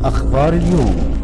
أخبار اليوم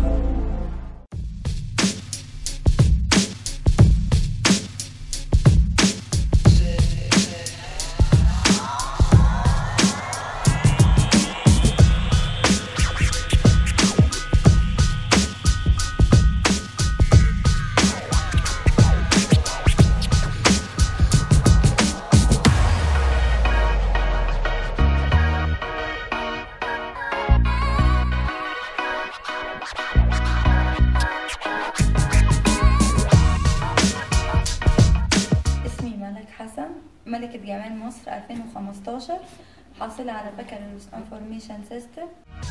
اسمي ملك حسن ملكة جمال مصر 2015 حاصلة على بكالوريوس انفورميشن سيستم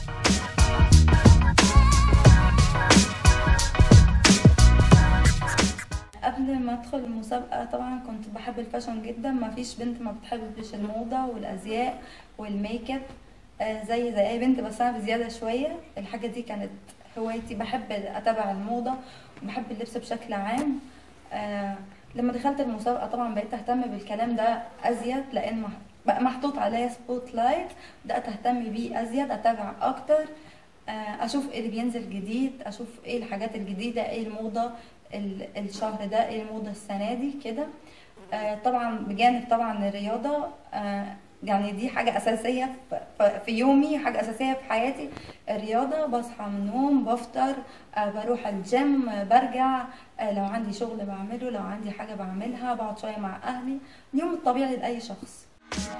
قبل ما ادخل المسابقة طبعا كنت بحب الفاشن جدا ما فيش بنت ما بتحبش الموضة والازياء والميك اب آه، زي زي اي بنت بس انا بزيادة شوية الحاجة دي كانت هوايتي بحب اتابع الموضة وبحب اللبس بشكل عام آه، لما دخلت المسابقة طبعا بقيت اهتم بالكلام ده ازيد لان مح- بقى محطوط عليا سبوت لايت بدأت اهتم بيه ازيد اتابع اكتر آه، اشوف ايه اللي بينزل جديد اشوف ايه الحاجات الجديدة ايه الموضة ال- الشهر ده ايه الموضة السنة دي كده آه، طبعا بجانب طبعا الرياضة آه، يعني دي حاجة أساسية ف- ف- في يومي حاجة أساسية في حياتي الرياضة بصحى من النوم بفطر آه، بروح الجيم آه، برجع آه، لو عندي شغل بعمله لو عندي حاجة بعملها بقعد شوية مع أهلي اليوم الطبيعي لأي شخص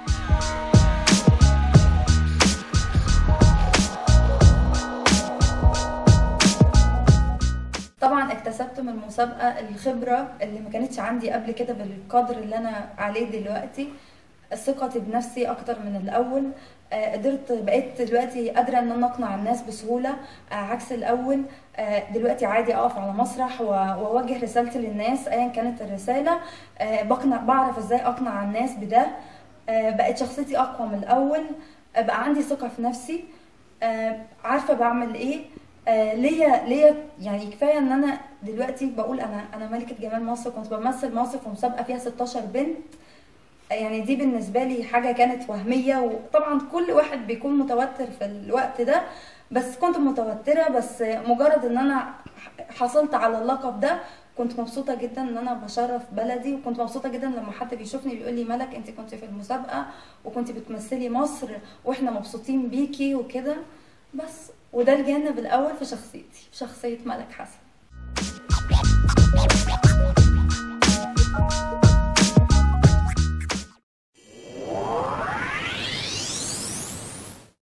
طبعا اكتسبت من المسابقة الخبرة اللي ما كانتش عندي قبل كده بالقدر اللي أنا عليه دلوقتي ثقتي بنفسي أكتر من الأول آه، قدرت بقيت دلوقتي قادرة إن أنا أقنع الناس بسهولة آه، عكس الأول آه، دلوقتي عادي أقف على مسرح و- وأوجه رسالتي للناس أيا كانت الرسالة آه، بقنع بعرف إزاي أقنع الناس بده آه، بقت شخصيتي أقوى من الأول آه، بقى عندي ثقة في نفسي آه، عارفة بعمل إيه آه، ليا ليا يعني كفايه ان انا دلوقتي بقول انا انا ملكه جمال مصر كنت بمثل مصر في مسابقه فيها 16 بنت آه، يعني دي بالنسبه لي حاجه كانت وهميه وطبعا كل واحد بيكون متوتر في الوقت ده بس كنت متوتره بس مجرد ان انا حصلت على اللقب ده كنت مبسوطه جدا ان انا بشرف بلدي وكنت مبسوطه جدا لما حد بيشوفني بيقول لي ملك انت كنت في المسابقه وكنت بتمثلي مصر واحنا مبسوطين بيكي وكده بس وده الجانب الاول في شخصيتي في شخصيه ملك حسن